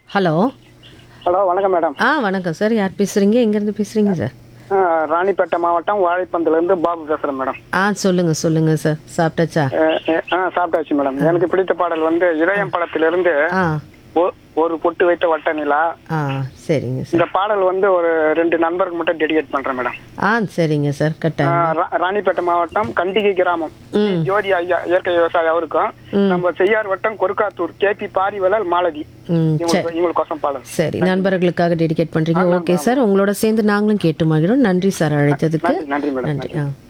hello hello வணக்கம் madam ஆ வணக்கம் சார் யார் பேசுகிறீங்க எங்கேருந்து பேசுகிறீங்க சார் ஆ, ராணிப்பேட்டை மாவட்டம் வாழைப்பந்திலிருந்து பாபு பேசுறேன் மேடம் ஆ சொல்லுங்கள் சொல்லுங்கள் சார் சாப்பிட்டாச்சா ஆ, ஆ சாப்பிட்டாச்சு மேடம் எனக்கு பிடித்த பாடல் வந்து இதயம் படத்திலிருந்து ஆ ஒ- ஒரு பொட்டு வைத்த வட்ட நிலா ஆ சரிங்க சார் இந்த பாடல் வந்து ஒரு ரெண்டு நண்பருக்கு மட்டும் டெடிகேட் பண்றேன் மேடம் ஆ சரிங்க சார் ஆ, கட்டாயம் ரா- ராணிப்பேட்டை மாவட்டம் கண்டிகை கிராமம் ஜோதி ஐயா இயற்கை விவசாயி அவருக்கும் நம்ம செய்யார் வட்டம் கொருக்காத்தூர் கேபி பாரிவலல் மாலதி ம் சரி இவங்களுக்கு இவங்களுக்கோசம் பாடல் சரி நண்பர்களுக்காக டெடிகேட் பண்ணுறீங்க ஓகே சார் உங்களோட சேர்ந்து நாங்களும் கேட்டு மகிழும் நன்றி சார் அழைத்ததுக்கு நன்றி நன்றி மேடம் நன்றி ஆ